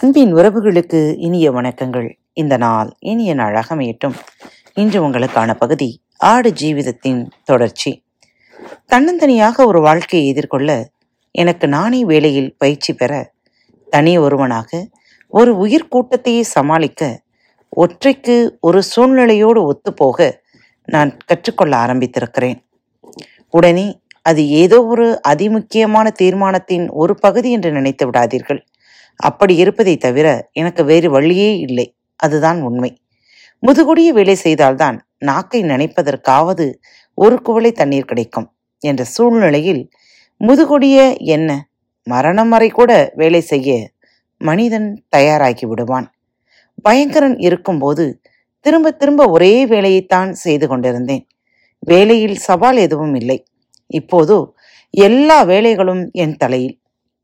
அன்பின் உறவுகளுக்கு இனிய வணக்கங்கள் இந்த நாள் இனிய நாளாக அமையட்டும் இன்று உங்களுக்கான பகுதி ஆடு ஜீவிதத்தின் தொடர்ச்சி தன்னந்தனியாக ஒரு வாழ்க்கையை எதிர்கொள்ள எனக்கு நானே வேலையில் பயிற்சி பெற தனி ஒருவனாக ஒரு உயிர் கூட்டத்தையே சமாளிக்க ஒற்றைக்கு ஒரு சூழ்நிலையோடு ஒத்துப்போக நான் கற்றுக்கொள்ள ஆரம்பித்திருக்கிறேன் உடனே அது ஏதோ ஒரு அதிமுக்கியமான தீர்மானத்தின் ஒரு பகுதி என்று நினைத்து விடாதீர்கள் அப்படி இருப்பதை தவிர எனக்கு வேறு வழியே இல்லை அதுதான் உண்மை முதுகுடிய வேலை செய்தால்தான் நாக்கை நினைப்பதற்காவது ஒரு குவளை தண்ணீர் கிடைக்கும் என்ற சூழ்நிலையில் முதுகுடிய என்ன மரணம் வரை கூட வேலை செய்ய மனிதன் தயாராகி விடுவான் பயங்கரன் இருக்கும்போது திரும்ப திரும்ப ஒரே வேலையைத்தான் செய்து கொண்டிருந்தேன் வேலையில் சவால் எதுவும் இல்லை இப்போதோ எல்லா வேலைகளும் என் தலையில்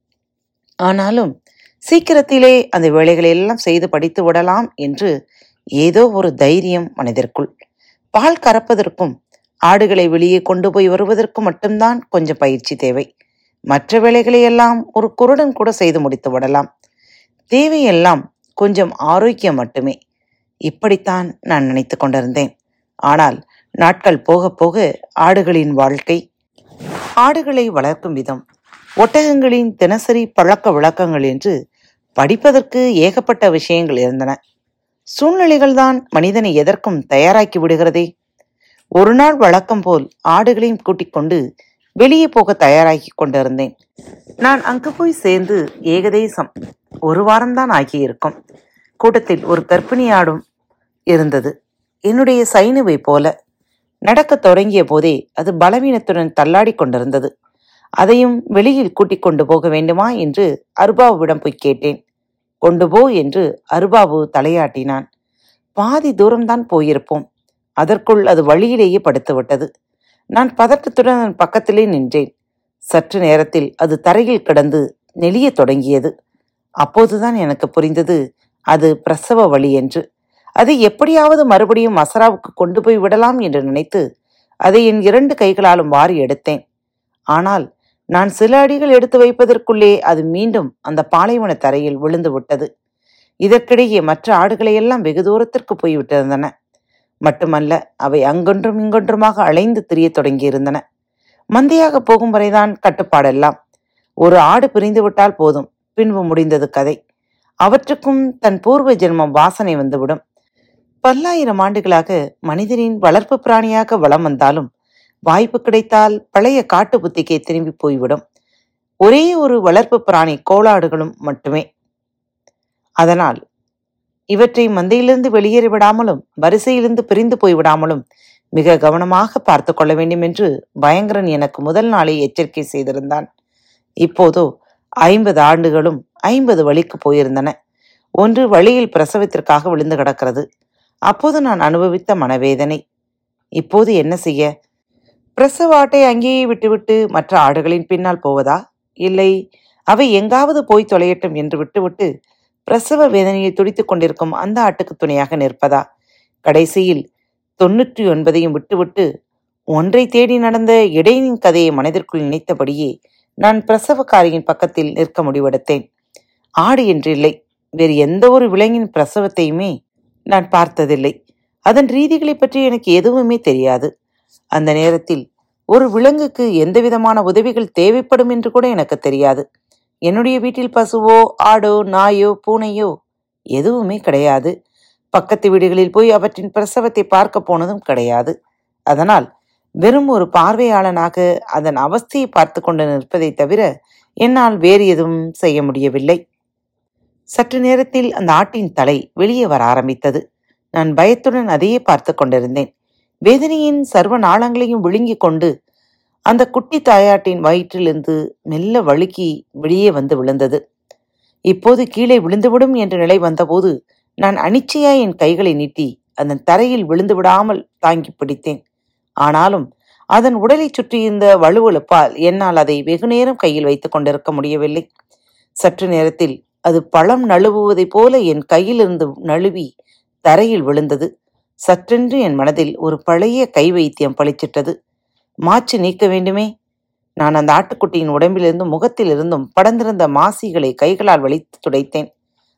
ஆனாலும் சீக்கிரத்திலே அந்த வேலைகளை எல்லாம் செய்து படித்து விடலாம் என்று ஏதோ ஒரு தைரியம் மனதிற்குள் பால் கறப்பதற்கும் ஆடுகளை வெளியே கொண்டு போய் வருவதற்கும் மட்டும்தான் கொஞ்சம் பயிற்சி தேவை மற்ற வேலைகளை எல்லாம் ஒரு குருடன் கூட செய்து முடித்து விடலாம் தேவையெல்லாம் கொஞ்சம் ஆரோக்கியம் மட்டுமே இப்படித்தான் நான் நினைத்து கொண்டிருந்தேன் ஆனால் நாட்கள் போக போக ஆடுகளின் வாழ்க்கை ஆடுகளை வளர்க்கும் விதம் ஒட்டகங்களின் தினசரி பழக்க வழக்கங்கள் என்று படிப்பதற்கு ஏகப்பட்ட விஷயங்கள் இருந்தன சூழ்நிலைகள்தான் மனிதனை எதற்கும் தயாராக்கி விடுகிறதே ஒரு நாள் வழக்கம் போல் ஆடுகளையும் கூட்டிக் கொண்டு வெளியே போக தயாராகி கொண்டிருந்தேன் நான் அங்கு போய் சேர்ந்து ஏகதேசம் ஒரு வாரம்தான் ஆகியிருக்கும் கூட்டத்தில் ஒரு கர்ப்பிணி ஆடும் இருந்தது என்னுடைய சைனுவை போல நடக்கத் தொடங்கிய போதே அது பலவீனத்துடன் தள்ளாடி கொண்டிருந்தது அதையும் வெளியில் கூட்டிக் கொண்டு போக வேண்டுமா என்று அருபாவுவிடம் போய் கேட்டேன் கொண்டு போ என்று அருபாபு தலையாட்டினான் பாதி தூரம்தான் போயிருப்போம் அதற்குள் அது வழியிலேயே படுத்து விட்டது நான் பதட்டத்துடன் அதன் பக்கத்திலே நின்றேன் சற்று நேரத்தில் அது தரையில் கிடந்து நெளியத் தொடங்கியது அப்போதுதான் எனக்கு புரிந்தது அது பிரசவ வழி என்று அதை எப்படியாவது மறுபடியும் மசராவுக்கு கொண்டு போய் விடலாம் என்று நினைத்து அதை என் இரண்டு கைகளாலும் வாரி எடுத்தேன் ஆனால் நான் சில அடிகள் எடுத்து வைப்பதற்குள்ளே அது மீண்டும் அந்த பாலைவன தரையில் விழுந்து விட்டது இதற்கிடையே மற்ற ஆடுகளையெல்லாம் வெகு தூரத்திற்கு போய்விட்டிருந்தன மட்டுமல்ல அவை அங்கொன்றும் இங்கொன்றுமாக அலைந்து திரியத் தொடங்கியிருந்தன மந்தையாக போகும் வரைதான் கட்டுப்பாடெல்லாம் ஒரு ஆடு பிரிந்து விட்டால் போதும் பின்பு முடிந்தது கதை அவற்றுக்கும் தன் பூர்வ ஜென்மம் வாசனை வந்துவிடும் பல்லாயிரம் ஆண்டுகளாக மனிதனின் வளர்ப்பு பிராணியாக வலம் வந்தாலும் வாய்ப்பு கிடைத்தால் பழைய காட்டு புத்திக்கே திரும்பி போய்விடும் ஒரே ஒரு வளர்ப்பு பிராணி கோளாடுகளும் மட்டுமே அதனால் இவற்றை மந்தையிலிருந்து வெளியேறி விடாமலும் வரிசையிலிருந்து பிரிந்து போய்விடாமலும் மிக கவனமாக பார்த்து கொள்ள வேண்டும் என்று பயங்கரன் எனக்கு முதல் நாளே எச்சரிக்கை செய்திருந்தான் இப்போதோ ஐம்பது ஆண்டுகளும் ஐம்பது வழிக்கு போயிருந்தன ஒன்று வழியில் பிரசவத்திற்காக விழுந்து கிடக்கிறது அப்போது நான் அனுபவித்த மனவேதனை இப்போது என்ன செய்ய பிரசவ ஆட்டை அங்கேயே விட்டுவிட்டு மற்ற ஆடுகளின் பின்னால் போவதா இல்லை அவை எங்காவது போய் தொலையட்டும் என்று விட்டுவிட்டு பிரசவ வேதனையை துடித்துக் கொண்டிருக்கும் அந்த ஆட்டுக்கு துணையாக நிற்பதா கடைசியில் தொன்னூற்றி ஒன்பதையும் விட்டுவிட்டு ஒன்றை தேடி நடந்த இடையினின் கதையை மனதிற்குள் நினைத்தபடியே நான் பிரசவக்காரியின் பக்கத்தில் நிற்க முடிவெடுத்தேன் ஆடு என்றில்லை வேறு எந்த ஒரு விலங்கின் பிரசவத்தையுமே நான் பார்த்ததில்லை அதன் ரீதிகளை பற்றி எனக்கு எதுவுமே தெரியாது அந்த நேரத்தில் ஒரு விலங்குக்கு எந்த விதமான உதவிகள் தேவைப்படும் என்று கூட எனக்கு தெரியாது என்னுடைய வீட்டில் பசுவோ ஆடோ நாயோ பூனையோ எதுவுமே கிடையாது பக்கத்து வீடுகளில் போய் அவற்றின் பிரசவத்தை பார்க்க போனதும் கிடையாது அதனால் வெறும் ஒரு பார்வையாளனாக அதன் அவஸ்தையை பார்த்து கொண்டு நிற்பதை தவிர என்னால் வேறு எதுவும் செய்ய முடியவில்லை சற்று நேரத்தில் அந்த ஆட்டின் தலை வெளியே வர ஆரம்பித்தது நான் பயத்துடன் அதையே பார்த்து கொண்டிருந்தேன் வேதனையின் சர்வ நாளங்களையும் விழுங்கிக் கொண்டு அந்த குட்டி தாயாட்டின் வயிற்றிலிருந்து மெல்ல வழுக்கி வெளியே வந்து விழுந்தது இப்போது கீழே விழுந்துவிடும் என்ற நிலை வந்தபோது நான் அனிச்சையாய் என் கைகளை நீட்டி அதன் தரையில் விழுந்து விடாமல் தாங்கி பிடித்தேன் ஆனாலும் அதன் உடலைச் சுற்றியிருந்த வலுவழுப்பால் என்னால் அதை வெகுநேரம் கையில் வைத்துக் கொண்டிருக்க முடியவில்லை சற்று நேரத்தில் அது பழம் நழுவுவதைப் போல என் கையிலிருந்து நழுவி தரையில் விழுந்தது சற்றென்று என் மனதில் ஒரு பழைய கை வைத்தியம் பளிச்சிட்டது மாச்சு நீக்க வேண்டுமே நான் அந்த ஆட்டுக்குட்டியின் உடம்பிலிருந்தும் முகத்திலிருந்தும் படர்ந்திருந்த மாசிகளை கைகளால் வலித்து துடைத்தேன்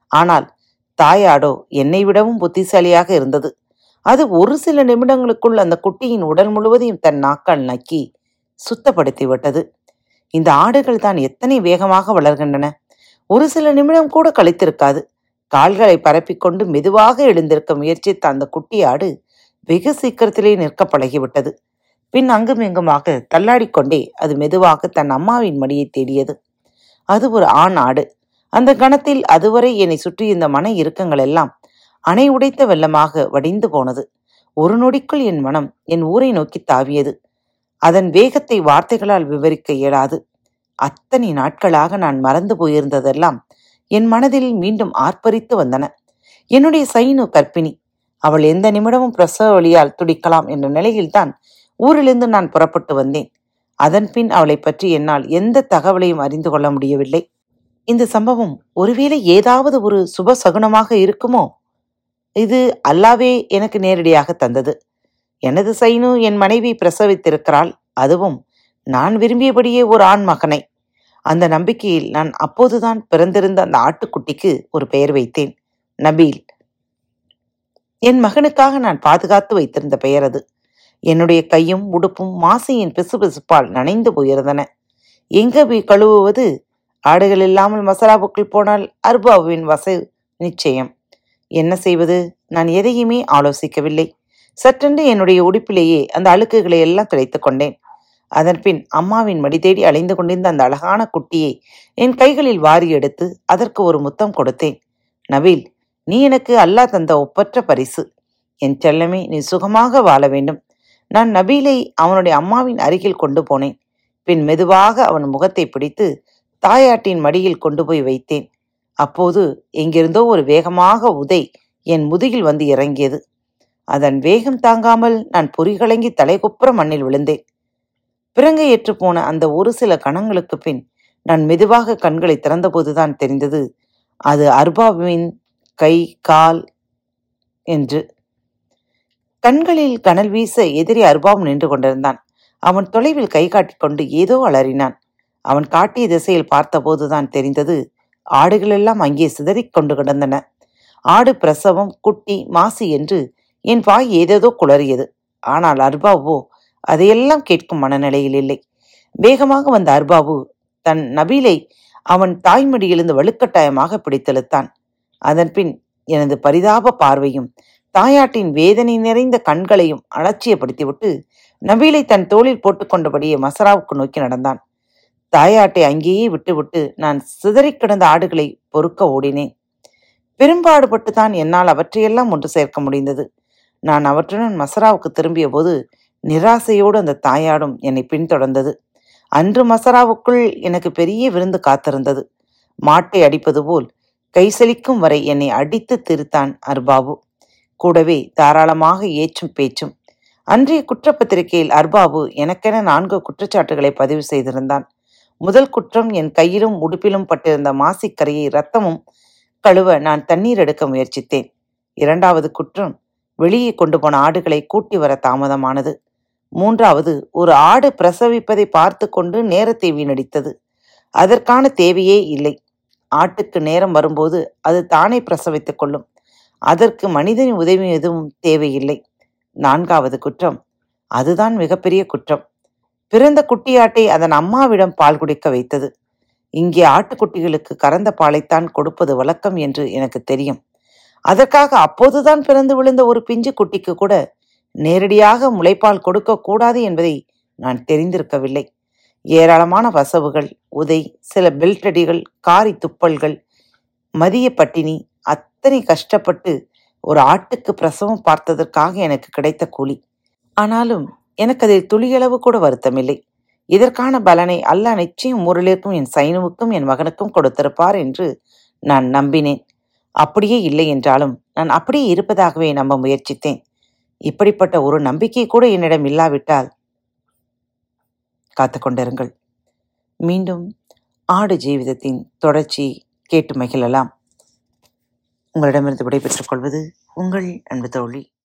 ஆனால் தாயாடோ என்னை விடவும் புத்திசாலியாக இருந்தது அது ஒரு சில நிமிடங்களுக்குள் அந்த குட்டியின் உடல் முழுவதையும் தன் நாக்கால் நக்கி சுத்தப்படுத்தி விட்டது இந்த ஆடுகள் தான் எத்தனை வேகமாக வளர்கின்றன ஒரு சில நிமிடம் கூட கழித்திருக்காது கால்களை பரப்பிக்கொண்டு மெதுவாக எழுந்திருக்க முயற்சித்த அந்த குட்டி ஆடு வெகு சீக்கிரத்திலே நிற்க பழகிவிட்டது பின் அங்கும் இங்குமாக தள்ளாடிக்கொண்டே அது மெதுவாக தன் அம்மாவின் மடியை தேடியது அது ஒரு ஆண் ஆடு அந்த கணத்தில் அதுவரை என்னை சுற்றியிருந்த மன இறுக்கங்கள் எல்லாம் அணை உடைத்த வெள்ளமாக வடிந்து போனது ஒரு நொடிக்குள் என் மனம் என் ஊரை நோக்கி தாவியது அதன் வேகத்தை வார்த்தைகளால் விவரிக்க இயலாது அத்தனை நாட்களாக நான் மறந்து போயிருந்ததெல்லாம் என் மனதில் மீண்டும் ஆர்ப்பரித்து வந்தன என்னுடைய சைனு கற்பிணி அவள் எந்த நிமிடமும் பிரசவ வழியால் துடிக்கலாம் என்ற நிலையில்தான் ஊரிலிருந்து நான் புறப்பட்டு வந்தேன் அதன்பின் அவளை பற்றி என்னால் எந்த தகவலையும் அறிந்து கொள்ள முடியவில்லை இந்த சம்பவம் ஒருவேளை ஏதாவது ஒரு சுப சகுனமாக இருக்குமோ இது அல்லாவே எனக்கு நேரடியாக தந்தது எனது சைனு என் மனைவி பிரசவித்திருக்கிறாள் அதுவும் நான் விரும்பியபடியே ஒரு ஆண் மகனை அந்த நம்பிக்கையில் நான் அப்போதுதான் பிறந்திருந்த அந்த ஆட்டுக்குட்டிக்கு ஒரு பெயர் வைத்தேன் நபீல் என் மகனுக்காக நான் பாதுகாத்து வைத்திருந்த பெயர் அது என்னுடைய கையும் உடுப்பும் மாசியின் பிசுபிசுப்பால் நனைந்து போயிருந்தன எங்க போய் கழுவுவது ஆடுகள் இல்லாமல் மசாலாவுக்குள் போனால் அர்பாவின் வசை நிச்சயம் என்ன செய்வது நான் எதையுமே ஆலோசிக்கவில்லை சற்றென்று என்னுடைய உடுப்பிலேயே அந்த அழுக்குகளை எல்லாம் துடைத்துக் கொண்டேன் அதன்பின் அம்மாவின் மடி தேடி அலைந்து கொண்டிருந்த அந்த அழகான குட்டியை என் கைகளில் வாரி எடுத்து அதற்கு ஒரு முத்தம் கொடுத்தேன் நபீல் நீ எனக்கு அல்லாஹ் தந்த ஒப்பற்ற பரிசு என் செல்லமே நீ சுகமாக வாழ வேண்டும் நான் நபீலை அவனுடைய அம்மாவின் அருகில் கொண்டு போனேன் பின் மெதுவாக அவன் முகத்தை பிடித்து தாயாட்டின் மடியில் கொண்டு போய் வைத்தேன் அப்போது எங்கிருந்தோ ஒரு வேகமாக உதை என் முதுகில் வந்து இறங்கியது அதன் வேகம் தாங்காமல் நான் பொறிகலங்கி தலைகுப்புற மண்ணில் விழுந்தேன் பிறங்கையற்று போன அந்த ஒரு சில கணங்களுக்கு பின் நான் மெதுவாக கண்களை திறந்தபோதுதான் தெரிந்தது அது அர்பாவின் கை கால் என்று கண்களில் கனல் வீச எதிரே அர்பாம் நின்று கொண்டிருந்தான் அவன் தொலைவில் கை காட்டிக்கொண்டு ஏதோ அலறினான் அவன் காட்டிய திசையில் பார்த்தபோதுதான் தெரிந்தது ஆடுகளெல்லாம் அங்கே சிதறிக் கொண்டு கிடந்தன ஆடு பிரசவம் குட்டி மாசி என்று என் வாய் ஏதேதோ குளறியது ஆனால் அர்பாவோ அதையெல்லாம் கேட்கும் மனநிலையில் இல்லை வேகமாக வந்த அர்பாவு தன் நபீலை அவன் தாய்மடியிலிருந்து வலுக்கட்டாயமாக பிடித்தெழுத்தான் அதன்பின் எனது பரிதாப பார்வையும் தாயாட்டின் வேதனை நிறைந்த கண்களையும் அலட்சியப்படுத்திவிட்டு நபீலை தன் தோளில் போட்டுக்கொண்டபடியே மசராவுக்கு நோக்கி நடந்தான் தாயாட்டை அங்கேயே விட்டுவிட்டு நான் சிதறிக் கிடந்த ஆடுகளை பொறுக்க ஓடினேன் பெரும்பாடுபட்டு தான் என்னால் அவற்றையெல்லாம் ஒன்று சேர்க்க முடிந்தது நான் அவற்றுடன் மசராவுக்கு திரும்பிய போது நிராசையோடு அந்த தாயாடும் என்னை பின்தொடர்ந்தது அன்று மசராவுக்குள் எனக்கு பெரிய விருந்து காத்திருந்தது மாட்டை அடிப்பது போல் கைசலிக்கும் வரை என்னை அடித்து திருத்தான் அர்பாபு கூடவே தாராளமாக ஏச்சும் பேச்சும் அன்றைய குற்றப்பத்திரிகையில் அர்பாபு எனக்கென நான்கு குற்றச்சாட்டுகளை பதிவு செய்திருந்தான் முதல் குற்றம் என் கையிலும் உடுப்பிலும் பட்டிருந்த மாசிக்கரையை ரத்தமும் கழுவ நான் தண்ணீர் எடுக்க முயற்சித்தேன் இரண்டாவது குற்றம் வெளியே கொண்டு போன ஆடுகளை கூட்டி வர தாமதமானது மூன்றாவது ஒரு ஆடு பிரசவிப்பதை பார்த்து கொண்டு நேரத்தை வீணடித்தது அதற்கான தேவையே இல்லை ஆட்டுக்கு நேரம் வரும்போது அது தானே பிரசவித்துக் கொள்ளும் அதற்கு மனிதனின் உதவி எதுவும் தேவையில்லை நான்காவது குற்றம் அதுதான் மிகப்பெரிய குற்றம் பிறந்த குட்டியாட்டை அதன் அம்மாவிடம் பால் குடிக்க வைத்தது இங்கே ஆட்டுக்குட்டிகளுக்கு கறந்த பாலைத்தான் கொடுப்பது வழக்கம் என்று எனக்கு தெரியும் அதற்காக அப்போதுதான் பிறந்து விழுந்த ஒரு பிஞ்சு குட்டிக்கு கூட நேரடியாக முளைப்பால் கொடுக்க கூடாது என்பதை நான் தெரிந்திருக்கவில்லை ஏராளமான வசவுகள் உதை சில பெல்டடிகள் காரி துப்பல்கள் மதிய பட்டினி அத்தனை கஷ்டப்பட்டு ஒரு ஆட்டுக்கு பிரசவம் பார்த்ததற்காக எனக்கு கிடைத்த கூலி ஆனாலும் எனக்கு அதில் துளியளவு கூட வருத்தமில்லை இதற்கான பலனை அல்லாஹ் நிச்சயம் முரளிற்கும் என் சைனுவுக்கும் என் மகனுக்கும் கொடுத்திருப்பார் என்று நான் நம்பினேன் அப்படியே இல்லை என்றாலும் நான் அப்படியே இருப்பதாகவே நம்ப முயற்சித்தேன் இப்படிப்பட்ட ஒரு நம்பிக்கை கூட என்னிடம் இல்லாவிட்டால் காத்து கொண்டிருங்கள் மீண்டும் ஆடு ஜீவிதத்தின் தொடர்ச்சி கேட்டு மகிழலாம் உங்களிடமிருந்து விடைபெற்றுக் கொள்வது உங்கள் அன்பு தோழி